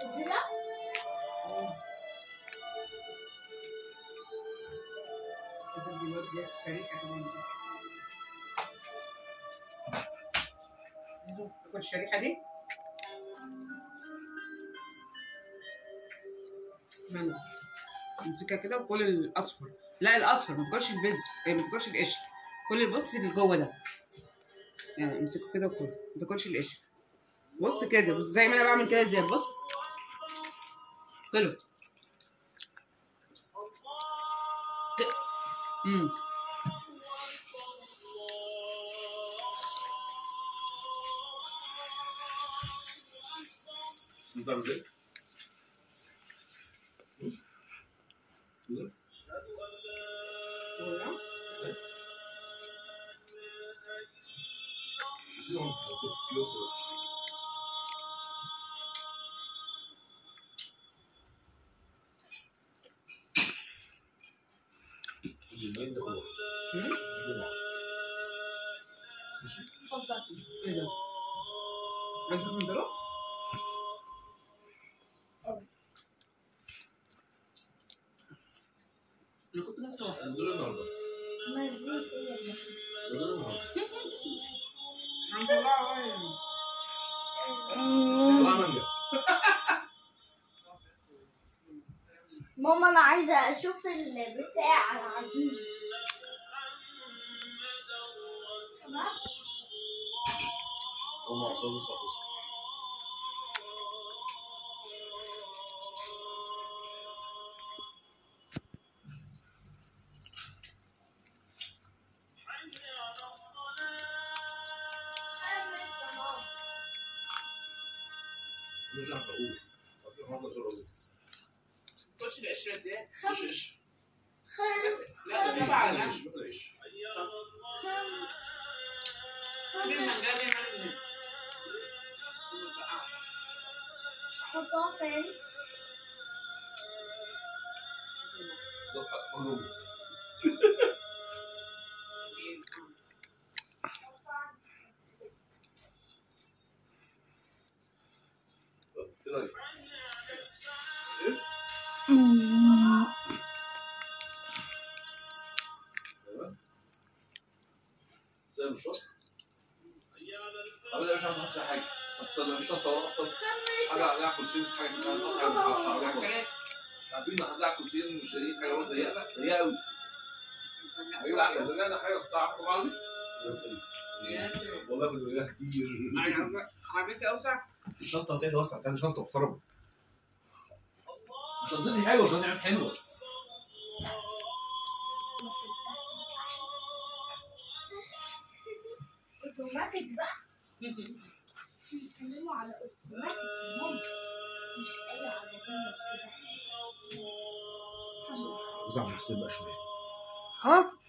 كبيرة لازم دلوقتي ده شريحة كده من دي. لازم تاكل الشريحة دي منى امسكها كده وكل الأصفر لا الأصفر ما تاكلش البذر إيه، ما تاكلش القشر كل البص اللي جوه ده يعني امسكه كده وكل ما تاكلش القشر بص كده بص زي ما انا بعمل كده زي بص كله امم انت عامل ازاي؟ ازاي؟ Sinon, un peu plus haut, اليومين ده هو الجمعة ماشي اتفضل ايه ده؟ عايز من دلوقتي؟ انا كنت لسه واحد دول النهارده مزيد هي اللي دول النهارده الحمد لله طلع مانجا ماما انا عايزه اشوف البتاع العجيب تمام هم عصام لسه خلص مش عارف اقول في حاجه صورة ما تاكلش القشره زياده مش ايش خم لا ده سبعه على ايش جنب ايش خم كل خم المانجا دي معلم ما تبقعش حطها فين ضفع حلوم ايه رايك؟ ايوه زي مش شرط ابدا مش عارف احط فيها حاجه عشان مش شرط هو اصلا حاجه عليها كرسيين حاجه مش عارف حاجه ما تعرفش عليها خالص. ثلاثه عارفين ان هنلاقي كرسيين مش لاقيين حاجه برضه ضيقه ضيقه قوي اجيب العافيه زمان حاجه كنت اعرف بعض والله كنت بلاقيها كتير عربيتي اوسع الشنطه بتاعتي واسعه بتاعتي شنطه محترمه شنطتي حلوه شنطتي حلوه اوتوماتيك بقى بيتكلموا على اوتوماتيك يا ماما مش اي عربيه كده زعل حسين بقى شويه ها